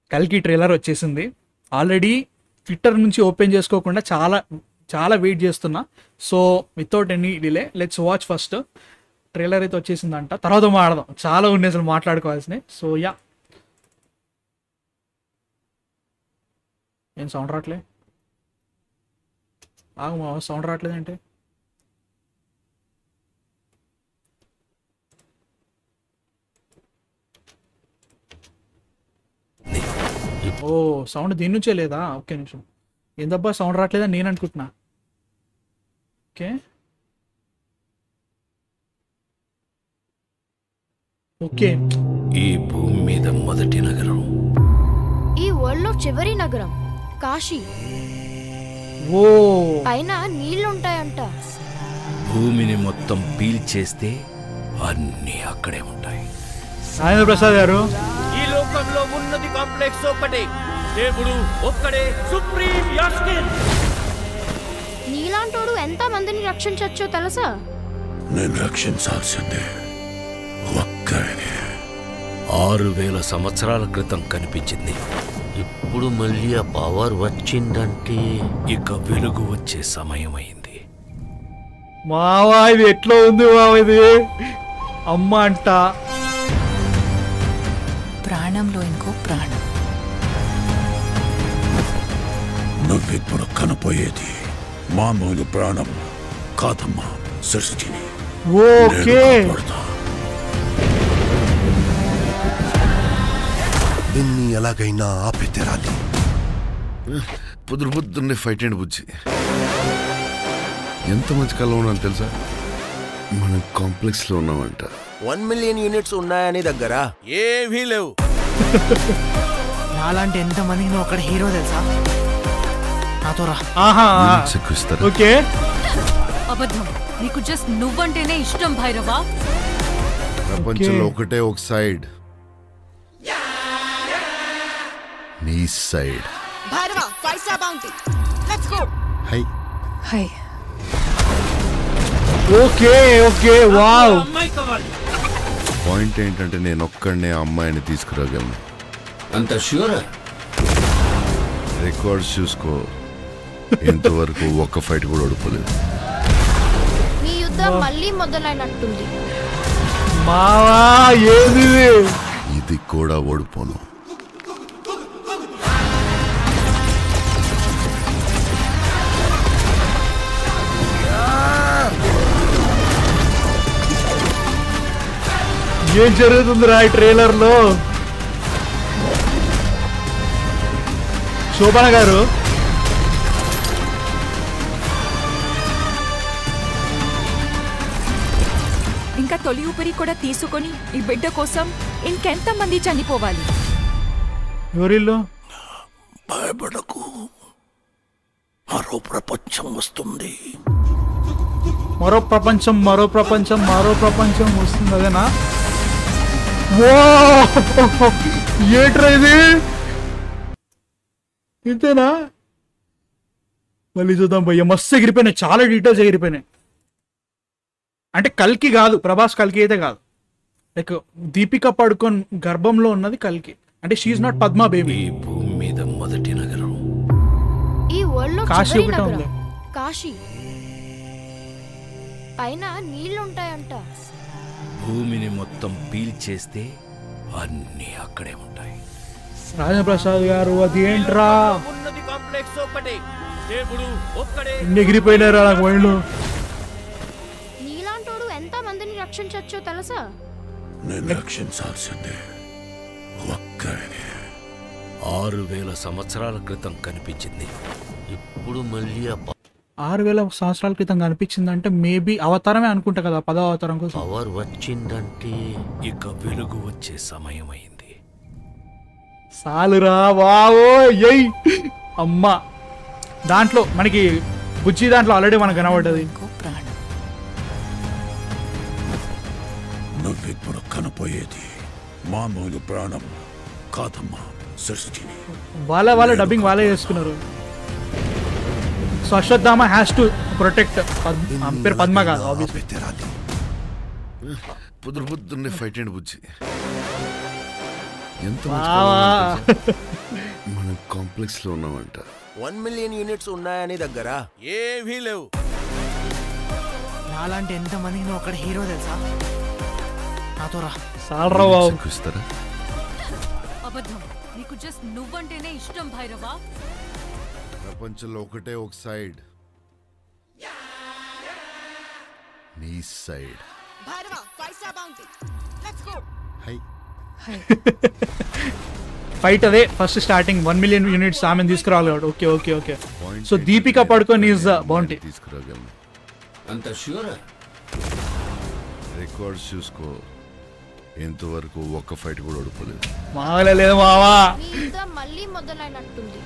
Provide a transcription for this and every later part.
కల్కి ట్రైలర్ వచ్చేసింది already Twitter నుంచి ఓపెన్ చేసుకోకుండా చాలా చాలా వెయిట్ చేస్తున్నా so without any delay let's watch first trailer అయితే వచ్చేసిందంట తర్వాత మాడదాం చాలా ఉన్నాయి అసలు మాట్లాడుకోవాల్సినవి సో యా ఏం సౌండ్ రావట్లే ఆగు మా సౌండ్ రావట్లేదంటే ఓ సౌండ్ దీని నుంచే లేదా ఓకే నిమిషం ఏందబ్బా సౌండ్ రావట్లేదని నేను అనుకుంటున్నా ఓకే ఓకే ఈ భూమి మీద మొదటి నగరం ఈ వరల్డ్ లో చివరి నగరం కాశీ ఓ పైన నీళ్లుంటాయంట భూమిని మొత్తం పీల్చేస్తే అన్నీ అక్కడే ఉంటాయి రాజేంద్ర ప్రసాద్ గారు ఈ లోకంలో ఉన్నది కాంప్లెక్స్ ఒక్కటే దేవుడు ఒక్కడే సుప్రీం యాస్కిన్ నీలాంటోడు ఎంత మందిని రక్షించచ్చో తెలుసా నేను రక్షించాల్సిందే ఒక్కడినే ఆరు వేల సంవత్సరాల క్రితం కనిపించింది ఇప్పుడు మళ్ళీ ఆ పవర్ వచ్చిందంటే ఇక వెలుగు వచ్చే సమయమైంది మావా ఇది ఎట్లా ఉంది మావా ఇది అమ్మ అంట ప్రాణంలో ఇంకో ప్రాణం నువ్విప్పుడు కనపోయేది మామూలు ప్రాణం కాదమ్మా సృష్టిని ఓకే దీన్ని ఎలాగైనా ఆపి తీరాలి పొద్దున పొద్దున్నే ఫైట్ అండ్ బుజ్జి ఎంత మంచి కళ ఉన్నాను తెలుసా మనం కాంప్లెక్స్ లో ఉన్నామంట వన్ మిలియన్ యూనిట్స్ ఉన్నాయని దగ్గర ఏమీ లేవు నాలాంటి ఎంత మందికి నువ్వు అక్కడ హీరో తెలుసా నాతో రా ఆహా యూనిట్స్ ఎక్కువ ఇస్తారా ఓకే అబద్ధం నీకు జస్ట్ నువ్వంటేనే ఇష్టం భైరవా ప్రపంచంలో ఒకటే ఒక సైడ్ నీ side Bhairava five star bounty let's go hi hi okay okay wow అమ్మాయి కావాలి పాయింట్ ఏంటంటే నేను ఒక్కడనే ఆ అమ్మాయిని తీసుకురాగలను అంత ష్యూర్ రికార్డ్స్ చూసుకో ఇంతవరకు ఒక్క ఫైట్ కూడా ఓడిపోలేదు నీ యుద్ధం మళ్ళీ మొదలైనట్టుంది మావా ఏది ఇది? ఇది కూడా ఓడిపోను ఏం జరుగుతుందిరా ఈ ట్రైలర్ లో శోభన గారు ఇంకా తొలి ఊపిరి కూడా తీసుకొని ఈ బిడ్డ కోసం ఇంకెంత మంది చనిపోవాలి ఎవరిల్లు భయపడకు మరో ప్రపంచం వస్తుంది మరో ప్రపంచం మరో ప్రపంచం మరో ప్రపంచం వస్తుంది అదేనా ఓ ఏట్రా ఇది ఇంతేనా మళ్ళీ చూద్దాం భయ్య మస్తు ఎగిరిపోయినాయి చాలా డీటెయిల్స్ ఎగిరిపోయినాయి అంటే కల్కి కాదు ప్రభాస్ కల్కి అయితే కాదు లైక్ దీపిక పడుకోన్ గర్భంలో ఉన్నది కల్కి అంటే షీఈ్ నాట్ పద్మా బేబీ ఈ భూమి మీద మొదటి నగరం ఈ వరల్డ్ లో కాశీ చివరి ఒకటే నగరం ఉంది. కాశీ పైన నీళ్లుంటాయంట భూమిని మొత్తం పీల్చేస్తే అన్నీ అక్కడే ఉంటాయి రాజేంద్ర ప్రసాద్ గారు అది ఏంట్రా ఉన్నది కాంప్లెక్స్ ఒక్కటే దేవుడు ఒక్కడే ఇన్ని ఎగిరిపోయినారా నాకు మైండ్లో నీలాంటోడు ఎంత మందిని రక్షించచ్చో తెలుసా నేను రక్షించాల్సిందే ఒక్కడినే ఆరు వేల సంవత్సరాల క్రితం కనిపించింది ఇప్పుడు మళ్ళీ ఆ ఆరు వేల సంవత్సరాల క్రితం కనిపించిందంటే మేబీ అవతారమే అనుకుంటా కదా పదో అవతారం కోసం పవర్ వచ్చిందంటే ఇక వెలుగు వచ్చే సమయమైంది సాలురా వావో ఎయ్ అమ్మా దాంట్లో మనకి బుజ్జి దాంట్లో ఆల్రెడీ మనకు కనబడ్డది ఇంకో ప్రాణం నువ్విప్పుడు కనపోయేది మామూలు ప్రాణం కాదమ్మా సృష్టిని వాళ్ళ వాళ్ళ డబ్బింగ్ వాళ్ళే చేసుకున్నారు so Ashwatthama has to protect పేరు పద్మ కాదు ఆబ్వియస్లీ ఆపి తీరాలి పొద్దున పొద్దున్నే ఫైట్ అండ్ బుజ్జి ఎంత మంచి వావా. కళ ఉన్నాను తెలుసా? కాంప్లెక్స్ లో ఉన్నామంట వన్ మిలియన్ యూనిట్స్ ఉన్నాయని దగ్గర ఏమీ లేవు నాలాంటి ఎంతమందికి నువ్వు ఒక్కడ హీరో తెలుసా నాతో రా సాలరా బాబు ఎక్కువిస్తారా అబద్ధం నీకు జస్ట్ నువ్వంటేనే ఇష్టం భైరవా ప్రపంచంలో ఒకటే ఒక సైడ్ నీ సైడ్ హై ఫైట్ అదే first starting one million units ఆమె తీసుకురావాలి okay okay okay point so Deepika Padukone is బాగుంటాయి తీసుకురాగలను అంత ష్యూరా రికార్డ్స్ చూసుకో ఇంతవరకు ఒక్క ఫైట్ కూడా ఓడిపోలేదు మామూలే లేదు మావా మీ యుద్ధం మళ్ళీ మొదలైనట్టుంది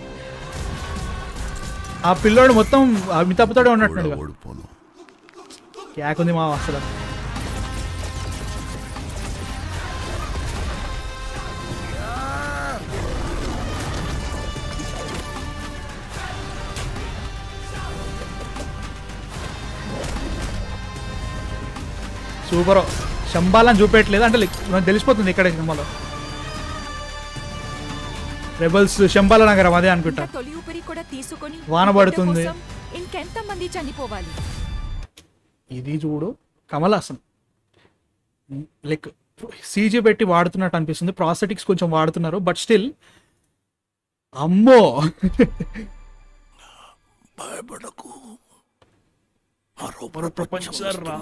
ఆ పిల్లోడు మొత్తం అమితాబ్ తోడే కూడా ఉన్నట్టుగా ఓడిపోను క్యాకుంది మావా అసలు సూపర్ శంబాలని చూపెట్టలేదు అంటే like మనకు తెలిసిపోతుంది ఇక్కడ సినిమాలో రెబల్స్ శంబాల నగరం అదే అనుకుంటా ఇంకా తొలి ఊపిరి కూడా తీసుకొని వాన ఈ బిడ్డ పడుతుంది. కోసం ఇంకెంత మంది చనిపోవాలి ఇది చూడు కమల్ హాసన్ లైక్ సీజీ పెట్టి వాడుతున్నట్టు అనిపిస్తుంది ప్రాస్థెటిక్స్ కొంచెం వాడుతున్నారు బట్ స్టిల్ అమ్మో భయపడకు ప్రపంచం రా.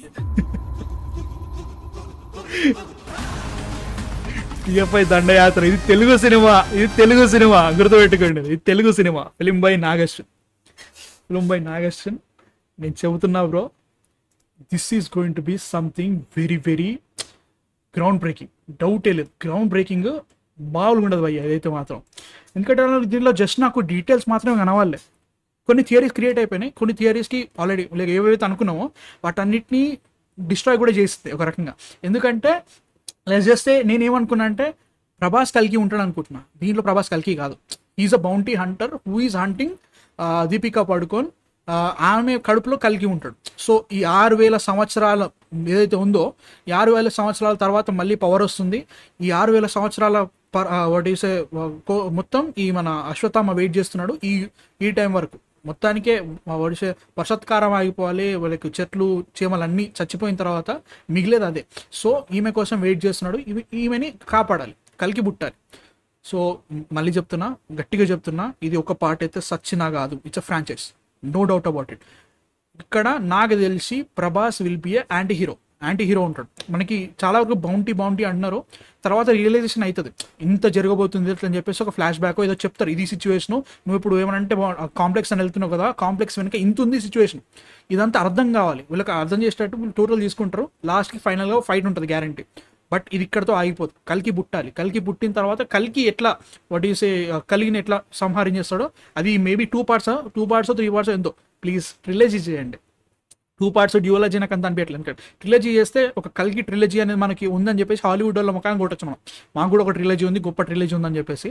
టిఎఫ్ఐ దండయాత్ర ఇది తెలుగు సినిమా ఇది తెలుగు సినిమా గుర్తుపెట్టుకోండి ఇది తెలుగు సినిమా film by Nag Ashwin film by Nag Ashwin నేను చెబుతున్నా bro this is going to be something very very ground breaking డౌటే లేదు గ్రౌండ్ బ్రేకింగ్ మామూలుగా ఉండదు భయ్య ఏదైతే మాత్రం ఎందుకంటే దీనిలో జస్ట్ నాకు డీటెయిల్స్ మాత్రమే కనవాలే కొన్ని థియరీస్ క్రియేట్ అయిపోయినాయి కొన్ని థియరీస్కి ఆల్రెడీ లైక్ ఏవైతే అనుకున్నామో వాటన్నిటిని డిస్ట్రాయ్ కూడా చేస్తుంది ఒక రకంగా ఎందుకంటే లెస్ చేస్తే నేను ఏమనుకున్నా అంటే ప్రభాస్ కల్కి ఉంటాడు అనుకుంటున్నా దీంట్లో ప్రభాస్ కల్కి కాదు is a bounty hunter who is hunting Deepika Padukone ఆ, ఆమె కడుపులో కలిగి ఉంటాడు సో ఈ ఆరు వేల సంవత్సరాల ఏదైతే ఉందో ఈ ఆరు వేల సంవత్సరాల తర్వాత మళ్ళీ పవర్ వస్తుంది ఈ ఆరు వేల సంవత్సరాల వాట్ ఈస్ మొత్తం ఈ మన అశ్వత్థామ వెయిట్ చేస్తున్నాడు ఈ ఈ టైం వరకు మొత్తానికే వడిసే వర్షత్కారం ఆగిపోవాలి వాళ్ళకి చెట్లు చీమలు అన్నీ చచ్చిపోయిన తర్వాత మిగిలేదు అదే సో ఈమె కోసం వెయిట్ చేస్తున్నాడు ఇవి- ఈమెని కాపాడాలి కలికి బుట్టాలి సో మళ్ళీ చెప్తున్నా గట్టిగా చెప్తున్నా ఇది ఒక పార్ట్ అయితే సచ్చినా కాదు it's a franchise no doubt about it ఇక్కడ నాకు తెలిసి Prabhas will be a anti hero anti hero ఉంటాడు మనకి చాలా వరకు బౌంటీ బౌంటీ అంటున్నారు తర్వాత రియలైజేషన్ అవుతుంది ఇంత జరగబోతుంది ఇట్లా అని చెప్పేసి ఒక ఫ్లాష్ బ్యాక్ ఏదో చెప్తారు ఇది సిచ్యువేషన్ నువ్వు ఇప్పుడు ఏమనంటే కాంప్లెక్స్ అని వెళ్తున్నావు కదా కాంప్లెక్స్ వెనక ఇంత ఉంది సిచ్యువేషన్ ఇదంతా అర్థం కావాలి వీళ్ళకి అర్థం చేసేటట్టు టోటల్ తీసుకుంటారు లాస్ట్కి ఫైనల్గా ఫైట్ ఉంటుంది గ్యారంటీ బట్ ఇది ఇక్కడతో ఆగిపోదు కలికి పుట్టాలి కలికి పుట్టిన తర్వాత కలికి ఎట్లా వాట్ ఈస్ కలిగిని ఎట్లా సంహరించేస్తాడో అది maybe two parts two parts three parts ఎంతో ప్లీజ్ ట్రిలజీ చేయండి టూ పార్ట్స్ డ్యూలజీ నాకు అంత అనిపించట్లేదు ఎందుకంటే ట్రిలజీ చేస్తే ఒక కలికి ట్రిలజీ అనేది మనకి ఉందని చెప్పేసి హాలీవుడ్ వాళ్ళ ముఖాన్ని కొట్టచ్చు మనం మాకు కూడా ఒక ట్రిలజీ ఉంది గొప్ప ట్రిలజీ ఉందని చెప్పేసి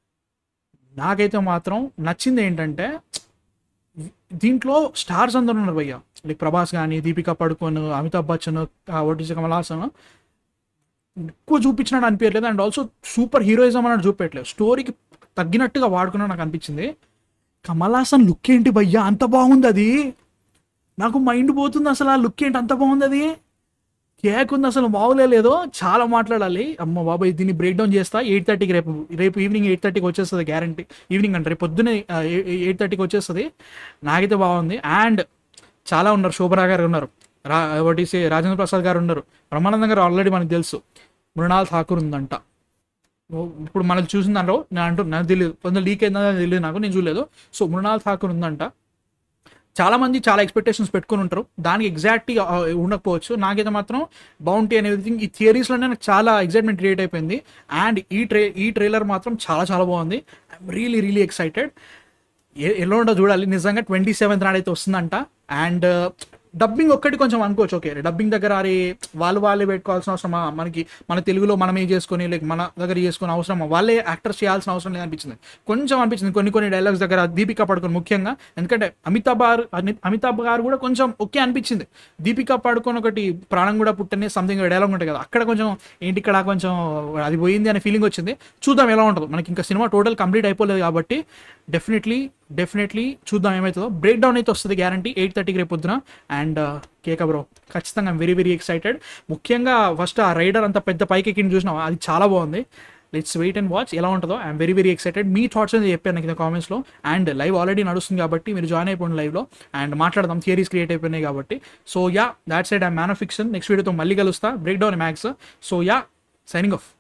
నాకైతే మాత్రం నచ్చింది ఏంటంటే దీంట్లో స్టార్స్ అందరూ ఉన్నారు భయ్య లైక్ ప్రభాస్ కానీ దీపికా పడుకోన్ అమితాబ్ బచ్చన్ ఒడిసి కమల్ హాసన్ ఎక్కువ చూపించినట్టు అనిపించలేదు అండ్ ఆల్సో సూపర్ హీరోయిజం అన్నట్టు చూపించట్లేదు స్టోరీకి తగ్గినట్టుగా వాడుకున్నా నాకు అనిపించింది కమల్ హాసన్ లుక్ ఏంటి భయ్యా అంత బాగుంది అది నాకు మైండ్ పోతుంది అసలు ఆ లుక్ ఏంటి అంత బాగుంది అది కేక్ ఉంది అసలు మామూలే లేదో చాలా మాట్లాడాలి అమ్మ బాబాయ్ దీన్ని బ్రేక్ డౌన్ చేస్తా ఎయిట్ థర్టీకి రేపు రేపు ఈవినింగ్ ఎయిట్ థర్టీకి వచ్చేస్తుంది గ్యారంటీ ఈవినింగ్ అంటే రేపు పొద్దున్నే ఎయిట్ థర్టీకి వచ్చేస్తుంది నాకైతే బాగుంది అండ్ చాలా ఉన్నారు శోభరా గారు ఉన్నారు రా ఒకటి రాజేంద్ర ప్రసాద్ గారు ఉన్నారు బ్రహ్మానందం గారు ఆల్రెడీ మనకు తెలుసు మృణాల్ ఠాకూర్ ఉందంట ఓ, ఇప్పుడు మనల్ని చూసిన దాంట్లో నేను అంటూ నాకు తెలియదు కొంచెం లీక్ అయిందో తెలియదు నాకు నేను చూడలేదు సో మృణాల్ ఠాకూర్ ఉందంట చాలా మంది చాలా ఎక్స్పెక్టేషన్స్ పెట్టుకుని ఉంటారు దానికి ఎగ్జాక్ట్గా ఉండకపోవచ్చు నాకైతే మాత్రం బౌంటీ అనే ఎవ్రీథింగ్ ఈ థియరీస్లోనే నాకు చాలా ఎక్సైట్మెంట్ క్రియేట్ అయిపోయింది అండ్ ఈ ట్రే ఈ ట్రైలర్ మాత్రం చాలా చాలా బాగుంది ఐఎమ్ రియలీ రియలీ ఎక్సైటెడ్ ఎలా ఉండో చూడాలి నిజంగా ట్వంటీ సెవెంత్ నాడైతే వస్తుందంట అండ్ డబ్బింగ్ ఒక్కటి కొంచెం అనుకోవచ్చు ఓకే డబ్బింగ్ దగ్గర అరే వాళ్ళు వాళ్ళే పెట్టుకోవాల్సిన అవసరమా మనకి మన తెలుగులో మనమే చేసుకొని లైక్ మన దగ్గర చేసుకుని అవసరమా వాళ్ళే యాక్టర్స్ చేయాల్సిన అవసరం లేదు అనిపించింది కొంచెం అనిపించింది కొన్ని కొన్ని డైలాగ్స్ దగ్గర దీపిక పడుకొని ముఖ్యంగా ఎందుకంటే అమితాబ్ గారు అని- అమితాబ్ గారు కూడా కొంచెం ఓకే అనిపించింది దీపిక పడుకొని ఒకటి ప్రాణం కూడా పుట్టనే సంథింగ్ డైలాగ్ ఉంటుంది కదా అక్కడ కొంచెం ఏంటి ఇక్కడ కొంచెం అది పోయింది అనే ఫీలింగ్ వచ్చింది చూద్దాం ఎలా ఉంటుందో మనకి ఇంకా సినిమా టోటల్ కంప్లీట్ అయిపోలేదు కాబట్టి డెఫినెట్లీ డెఫినెట్లీ చూద్దాం ఏమవుతుందో బ్రేక్ డౌన్ అయితే వస్తుంది గ్యారంటీ ఎయిట్ థర్టీకి రేపు పొద్దున అండ్ కేక బ్రో ఖచ్చితంగా వెరీ వెరీ ఎక్సైటెడ్ ముఖ్యంగా ఫస్ట్ ఆ రైడర్ అంత పెద్ద పైకి ఎక్కిన చూసినాం అది చాలా బాగుంది లెట్స్ వెయిట్ అండ్ వాచ్ ఎలా ఉంటుందో ఐఎమ్ వెరీ వెరీ ఎక్సైటెడ్ మీ థాట్స్ అనేది చెప్పాను నాకు కింద కామెంట్స్లో అండ్ లైవ్ ఆల్రెడీ నడుస్తుంది కాబట్టి మీరు జాయిన్ అయిపోండి లైవ్లో అండ్ మాట్లాడదాం థియరీస్ క్రియేట్ అయిపోయినాయి కాబట్టి so yeah that side I man of fiction next వీడియోతో మళ్ళీ కలుస్తా break down max so yeah signing of